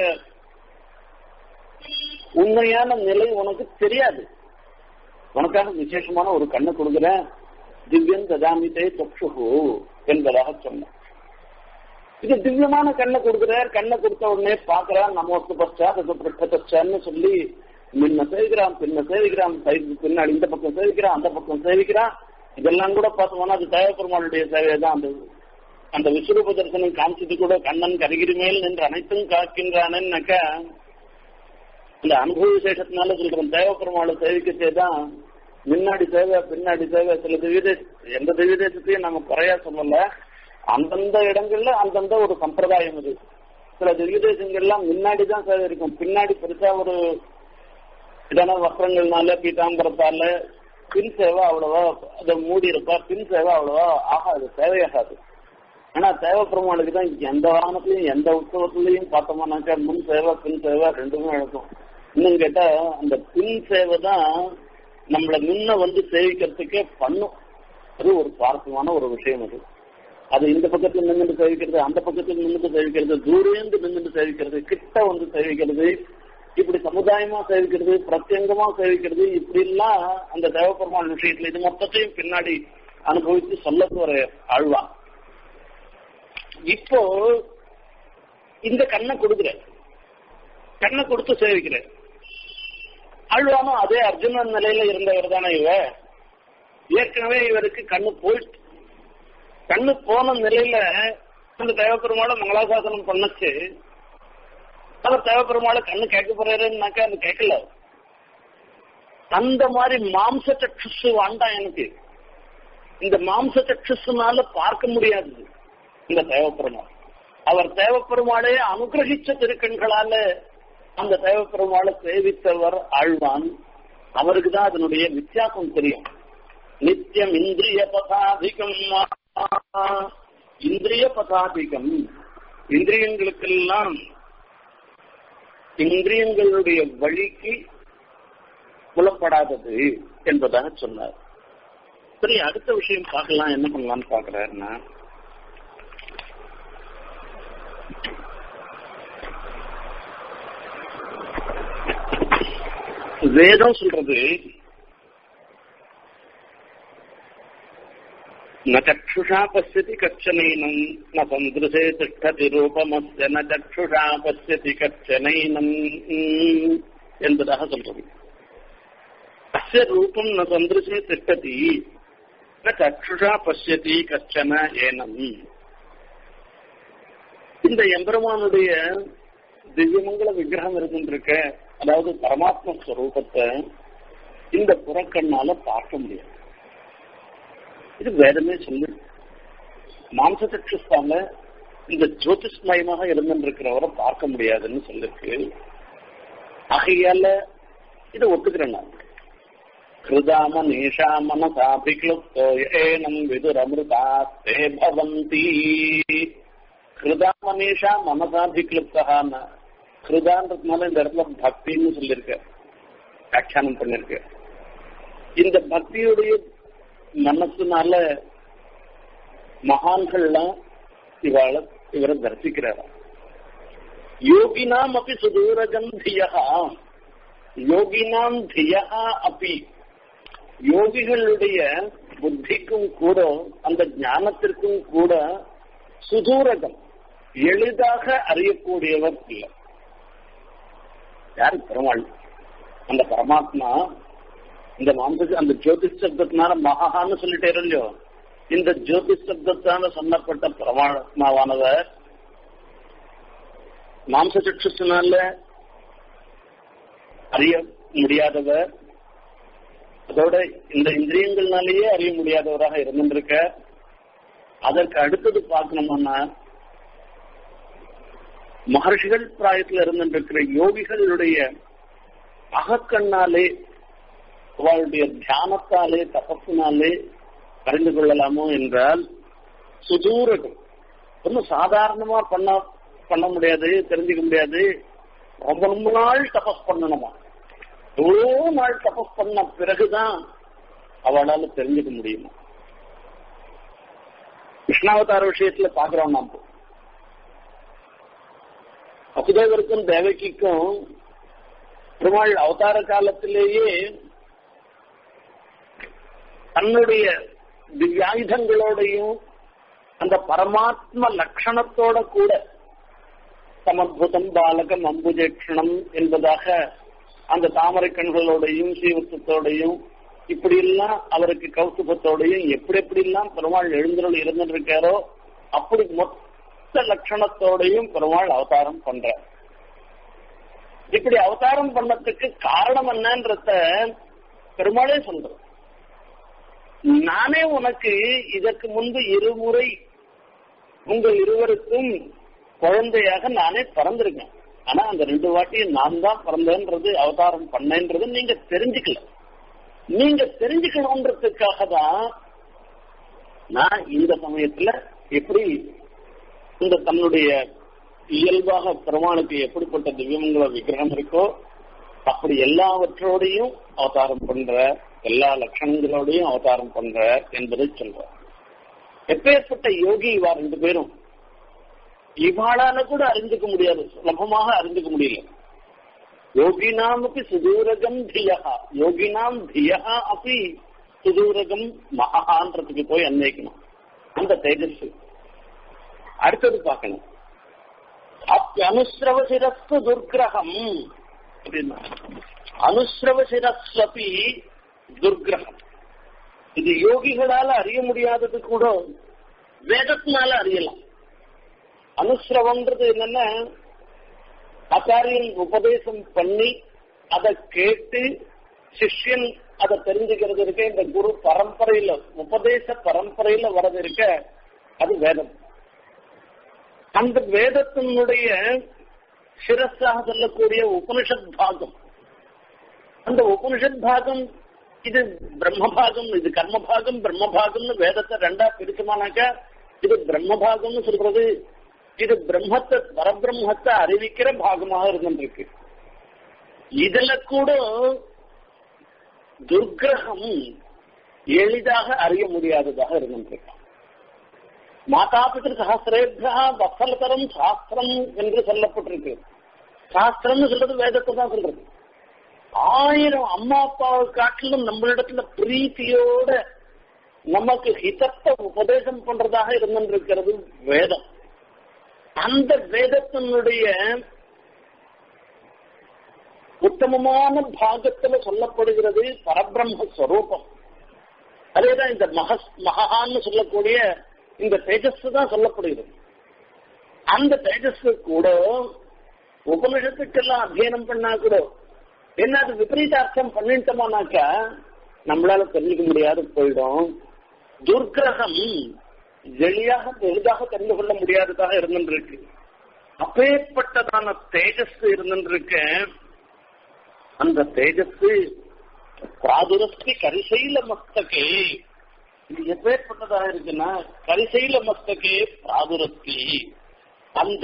உண்மையான நிலை உனக்கு தெரியாது உனக்காக விசேஷமான ஒரு கண்ணை கொடுக்குறேன் திவ்யன் ததாமிதே சக்ஷு என்பதாக சொன்னேன் இது திவ்யமான கண்ணை கொடுக்குறார் கண்ணை கொடுத்த உடனே பாக்குறான் நமக்கு பச்சா பச்சான்னு சொல்லி முன்ன சேவிக்கிறான் பின்ன சேவிக்கிறான் பின்னாடி இந்த பக்கம் சேவிக்கிறான் அந்த பக்கம் சேவிக்கிறான் இதெல்லாம் கூட பார்த்தோம்னா அது தேவப்பெருமானுடைய சேவை தான் அந்த அந்த விஸ்வரூப தரிசனம் காமிச்சது கூட கண்ணன் கருகிரி மேல் நின்று அனைத்தும் காக்கின்றானேன்னாக்கா இந்த அனுபவ விசேஷத்தினால சொல்றேன் தேவப்பெருமாளை சேவிக்கத்தே தான் முன்னாடி தேவை பின்னாடி தேவை சில திவ்ய எந்த திவ்ய தேசத்தையும் நம்ம குறையா சொல்லல அந்தந்த இடங்கள்ல அந்தந்த ஒரு சம்பிரதாயம் இது சில திவ்ய தேசங்கள்லாம் முன்னாடி தான் சேவை இருக்கும் பின்னாடி பெருசா ஒரு இதான வஸ்திரங்கள்னால பீதாம்பரத்தால பின் சேவை அவ்வளவா அதை மூடி இருப்பா பின் சேவை அவ்வளவா ஆகாது தேவையாகாது ஆனா தேவ பெருமாளுக்கு தான் எந்த வாகனத்திலையும் எந்த உற்சவத்திலையும் பார்த்தோம்னாக்கா முன் சேவை பின் சேவை ரெண்டுமே இருக்கும் இன்னும் கேட்டா அந்த பின் சேவை தான் நம்மளை முன்ன வந்து சேவிக்கிறதுக்கே பண்ணும் அது ஒரு சுவாரஸ்யமான ஒரு விஷயம் அது அது இந்த பக்கத்துல நின்றுட்டு சேவிக்கிறது அந்த பக்கத்துல நின்றுட்டு சேவிக்கிறது தூரேந்து நின்றுட்டு சேவிக்கிறது கிட்ட வந்து சேவிக்கிறது இப்படி சமுதாயமா சேவிக்கிறது பிரத்யங்கமா சேவிக்கிறது இப்படி எல்லாம் அந்த தேவபெருமான் விஷயத்துல இது மொத்தத்தையும் பின்னாடி அனுபவித்து சொல்லத்து வர ஆழ்வா இப்போ இந்த கண்ணை கொடுக்குற கண்ணை கொடுத்து சேவிக்கிற ஆழ்வானும் அதே அர்ஜுனன் நிலையில இருந்தவர் தானே இவ ஏற்கனவே இவருக்கு கண்ணு போயிட்டு கண்ணு போன நிலையில அந்த தேவப்பெருமாளை மங்களாசாசனம் பண்ணச்சு அவர் தேவப்பெருமாளை கண்ணு கேட்க போறாருன்னாக்கா அது கேட்கல அந்த மாதிரி மாம்ச சக்ஷு வாண்டாம் எனக்கு இந்த மாம்ச சக்ஷுனால பார்க்க முடியாது இந்த தேவப்பெருமாள் அவர் தேவப்பெருமாளே அனுகிரகிச்ச திருக்கண்களால அந்த தேவப்பெருமாளை சேவித்தவர் ஆழ்வான் அவருக்கு தான் அதனுடைய வித்தியாசம் தெரியும் நித்தியம் இந்திரிய பதாதிகம் இந்திரிய பதாதிகம் இந்திரியங்களுக்கெல்லாம் இந்திரியங்களுடைய வழிக்கு புலப்படாதது என்பதாக சொன்னார் சரி அடுத்த விஷயம் பார்க்கலாம் என்ன பண்ணலாம்னு பாக்குறாருன்னா வேதம் சொல்றது न चक्षुषा पश्यति कच्चनैनम् न सन्दृशे तिष्ठति ரூபமஸ்ய ந சक्षुषा பசியதி கச்சனைனம் என்பதாக சொல்றது அஸ்ய ரூபம் ந சந்திருஷே திஷ்டதி ந சक्षुषா பசியதி கச்சன ஏனம் இந்த எம்பெருமானுடைய திவ்யமங்கல விக்கிரகம் இருக்கின்றிருக்க அதாவது பரமாத்ம ஸ்வரூபத்தை இந்த புறக்கண்ணால பார்க்க முடியாது இது வேதமே சொல்லு மாம்சச்சக்ஷுஸ்தான இந்த ஜோதிஷ்மயமாக இருந்திருக்கிறவரை பார்க்க முடியாதுன்னு சொல்லிருக்கு ஆகையால இதை ஒத்துக்கிறேன் நான் கிருதாம நேஷா மனசாபிக்ளுப்தோ ஏனம் விதுரமிருதாஸ்தே பவந்தி கிருதாம நேஷா மனசாபிக்ளுப்தான கிருதான்றதுனால இந்த இடத்துல பக்தின்னு சொல்லியிருக்க வியாக்கியானம் பண்ணிருக்க இந்த பக்தியுடைய மனசுனால மகான்கள்லாம் இவாள இவரை தரிசிக்கிறார் யோகினாம் அப்படி சுதூரகம் தியா யோகினாம் தியா அப்படி யோகிகளுடைய புத்திக்கும் கூட அந்த ஞானத்திற்கும் கூட சுதூரகம் எளிதாக அறியக்கூடியவர் இல்லை யாரு பெருமாள் அந்த பரமாத்மா இந்த மாம்ச அந்த ஜோதிஷ் சப்தத்தினால மகான்னு சொல்லிட்டே இல்லையோ இந்த ஜோதிஷ் சப்தத்தான சொன்னப்பட்ட பரமாத்மாவானவர் மாம்ச சக்ஷத்தினால அறிய முடியாதவர் அதோட இந்த இந்திரியங்கள்னாலேயே அறிய முடியாதவராக இருந்திருக்க அதற்கு அடுத்தது பார்க்கணும்னா மகர்ஷிகள் பிராயத்தில் இருந்திருக்கிற யோகிகளுடைய அகக்கண்ணாலே அவளுடைய தியானத்தாலே தபத்தினாலே அறிந்து கொள்ளலாமோ என்றால் சுதூரகம் ஒன்றும் சாதாரணமா பண்ண பண்ண முடியாது தெரிஞ்சுக்க முடியாது ரொம்ப ரொம்ப நாள் தபஸ் பண்ணணுமா எவ்வளோ நாள் தபஸ் பண்ண பிறகுதான் அவளால தெரிஞ்சுக்க முடியுமா கிருஷ்ணாவதார விஷயத்துல பாக்குறோம் நாம் வசுதேவருக்கும் தேவகிக்கும் பெருமாள் அவதார காலத்திலேயே தன்னுடைய திவ்யாயுதங்களோடையும் அந்த பரமாத்ம லட்சணத்தோட கூட சமத்புதம் பாலகம் அம்புஜேக்ஷணம் என்பதாக அந்த தாமரை கண்களோடையும் சீவத்தோடையும் இப்படி எல்லாம் அவருக்கு கௌசுபத்தோடையும் எப்படி எப்படி எல்லாம் பெருமாள் எழுந்தருள் இருந்திருக்காரோ அப்படி மொத்த லட்சணத்தோடையும் பெருமாள் அவதாரம் பண்ற இப்படி அவதாரம் பண்ணதுக்கு காரணம் என்னன்றத பெருமாளே சொல்ற நானே உனக்கு இதற்கு முன்பு இருமுறை உங்கள் இருவருக்கும் குழந்தையாக நானே பிறந்திருக்கேன் ஆனா அந்த ரெண்டு வாட்டியும் நான் தான் பிறந்தேன்றது அவதாரம் பண்ணேன்றது நீங்க தெரிஞ்சுக்கல நீங்க தெரிஞ்சுக்கணுன்றதுக்காக தான் நான் இந்த சமயத்துல எப்படி இந்த தன்னுடைய இயல்பாக பெருமாளுக்கு எப்படிப்பட்ட திவ்யமங்கள விக்கிரகம் இருக்கோ அப்படி எல்லாவற்றோடையும் அவதாரம் பண்ற எல்லா லட்சணங்களோடையும் அவதாரம் பண்ற என்பதை சொல்ற எப்பேற்பட்ட யோகி இவா ரெண்டு பேரும் இவாளால கூட அறிஞ்சுக்க முடியாது சுலபமாக அறிஞ்சுக்க முடியல யோகினாம் அப்படி சுதூரகம் தியா யோகினாம் தியா அப்படி சுதூரகம் மகான்றதுக்கு போய் அன்வைக்கணும் அந்த தேஜஸ் அடுத்தது பார்க்கணும் அனுசிரவ சிரஸ்து துர்கிரகம் அப்படின்னா அனுசிரவ சிரஸ்வபி துர்கிரகம் இது யோகிகளால அறிய முடியாதது கூட வேதத்தினால அறியலாம் அனுசிரவம்ன்றது என்னன்னா ஆச்சாரியன் உபதேசம் பண்ணி அதை கேட்டு சிஷ்யன் அதை தெரிஞ்சுக்கிறது இருக்க இந்த குரு பரம்பரையில உபதேச பரம்பரையில வரது இருக்க அது வேதம் அந்த வேதத்தினுடைய சிரஸாக சொல்லக்கூடிய உபனிஷத் பாகம் அந்த உபனிஷத் பாகம் இது பிரம்ம பாகம் இது கர்ம பாகம் பிரம்ம பாகம்னு வேதத்தை ரெண்டா பிரிச்சுமானாக்கா இது பிரம்ம பாகம்னு சொல்றது இது பிரம்மத்தை பரபிரம்மத்தை அறிவிக்கிற பாகமாக இருந்திருக்கு இதுல கூட துர்கிரகம் எளிதாக அறிய முடியாததாக இருந்திருக்கு மாதாபித்திரு சகசிரேபியா வசலதரம் சாஸ்திரம் என்று சொல்லப்பட்டிருக்கு சாஸ்திரம்னு சொல்றது வேதத்தை தான் சொல்றது ஆயிரம் அம்மா அப்பாவை காட்டிலும் நம்மளிடத்துல பிரீத்தியோட நமக்கு ஹிதத்தை உபதேசம் பண்றதாக இருந்திருக்கிறது வேதம் அந்த வேதத்தினுடைய உத்தமமான பாகத்துல சொல்லப்படுகிறது பரபிரம்ம ஸ்வரூபம் அதேதான் இந்த மகஸ் மகான்னு சொல்லக்கூடிய இந்த தேஜஸ் தான் சொல்லப்படுகிறது அந்த தேஜஸ் கூட உபனிஷத்துக்கெல்லாம் அத்தியனம் பண்ணா கூட என்ன அது விபரீத அர்த்தம் பண்ணிட்டோமானாக்கா நம்மளால தெரிஞ்சுக்க முடியாது போயிடும் துர்கிரகம் எளியாக எளிதாக தெரிந்து கொள்ள முடியாததாக இருந்திருக்கு அப்பேற்பட்டதான தேஜஸ் இருந்திருக்கு அந்த தேஜஸ் பிராதுரஸ்தி கரிசைல மஸ்தகே இது எப்பேற்பட்டதாக இருக்குன்னா கரிசைல மஸ்தகே பிராதுரஸ்தி அந்த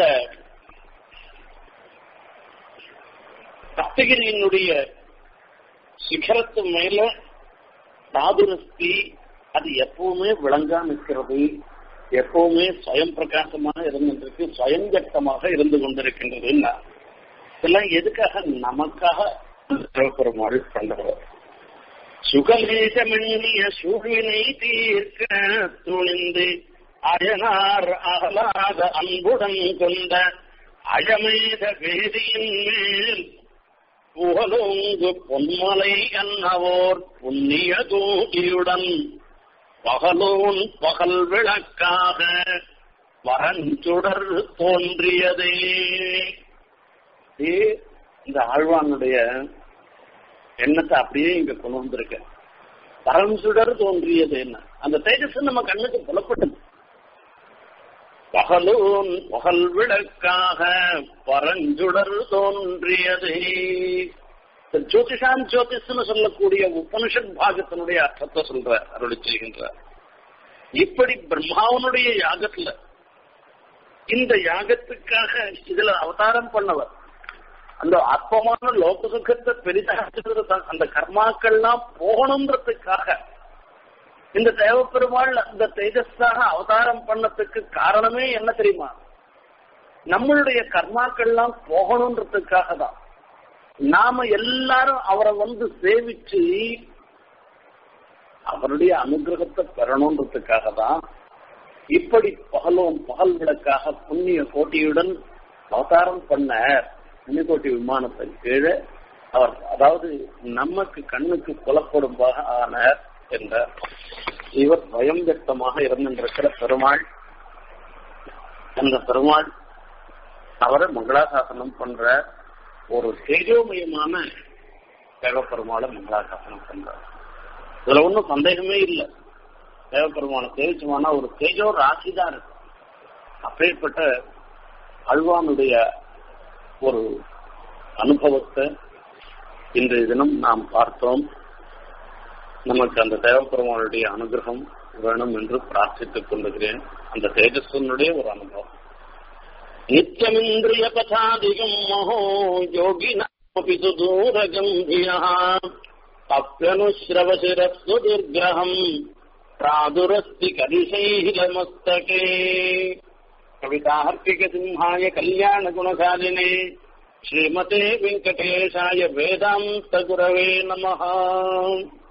சப்தகிரியினுடைய சிகரத்து மேல பிராதுரஸ்தி அது எப்பவுமே விளங்கா நிற்கிறது எப்பவுமே சுயம் பிரகாசமாக இருந்திருக்கு சுயங்கட்டமாக இருந்து கொண்டிருக்கின்றது இதெல்லாம் எதுக்காக நமக்காக பெருமாள் பண்றவர் சுகலேசமெண்ணிய சூழ்வினை தீர்க்க துணிந்து அயனார் அகலாத அன்புடன் கொண்ட அழமேத வேதியின் மேல் புகழோங்கு பொன்மலை அன்னவோர் புண்ணிய தூகியுடன் பகலோன் பகல் விளக்காக வரஞ்சுடர் தோன்றியதே இந்த ஆழ்வானுடைய எண்ணத்தை அப்படியே இங்க கொண்டு வந்திருக்க பரஞ்சுடர் தோன்றியது என்ன அந்த தேஜஸ் நம்ம கண்ணுக்கு புலப்பட்டது பகலோன் பகல் விளக்காக பரஞ்சுடர் தோன்றியதே ஜோதிஷான் ஜோதிஷ்னு சொல்லக்கூடிய உபனிஷத் பாகத்தினுடைய அர்த்தத்தை சொல்ற அருளி செய்கின்றார் இப்படி பிரம்மாவனுடைய யாகத்துல இந்த யாகத்துக்காக இதுல அவதாரம் பண்ணவர் அந்த அற்பமான லோக சுகத்தை பெரிதாக அந்த கர்மாக்கள்லாம் போகணுன்றதுக்காக இந்த தேவப்பெருமாள் அந்த தேஜஸாக அவதாரம் பண்ணதுக்கு காரணமே என்ன தெரியுமா நம்மளுடைய கர்மாக்கள்லாம் போகணுன்றதுக்காக தான் நாம எல்லாரும் அவரை வந்து சேவிச்சு அவருடைய அனுகிரகத்தை பெறணுன்றதுக்காக தான் இப்படி பகலோம் பகல் விளக்காக புண்ணிய கோட்டியுடன் அவதாரம் பண்ண புண்ணியகோட்டி விமானத்தின் கீழே அவர் அதாவது நமக்கு கண்ணுக்கு புலப்படும்பாக ஆனார் என்றார் இவர் பயம் வியக்தமாக இருந்திருக்கிற பெருமாள் அந்த பெருமாள் அவரை மங்களாசாசனம் பண்ற ஒரு தேஜோமயமான தேவப்பெருமாளை மங்களாசாசனம் பண்றார் இதுல ஒன்றும் சந்தேகமே இல்லை தேவப்பெருமானை தேவிச்சமான ஒரு தேஜோ ராசி தான் இருக்கு அப்பேற்பட்ட அழ்வானுடைய ஒரு அனுபவத்தை இன்றைய தினம் நாம் பார்த்தோம் நமக்கு அந்த தேவப்பெருமானுடைய அனுகிரகம் வேணும் என்று பிரார்த்தித்துக் கொண்டுகிறேன் அந்த தேஜஸ்வனுடைய ஒரு அனுபவம் நித்தியமிந்திரிய பதாதிகம் மகோ யோகினபி சுதூரகம்பியா அப்பியனுஸ்ரவசிரஸ்து துர்கிரகம் प्रादुरस्ति करिशैलमस्तके कवितार्किकसिंहाय कल्याणगुणशालिने श्रीमते वेङ्कटेशाय वेदान्तगुरवे नमः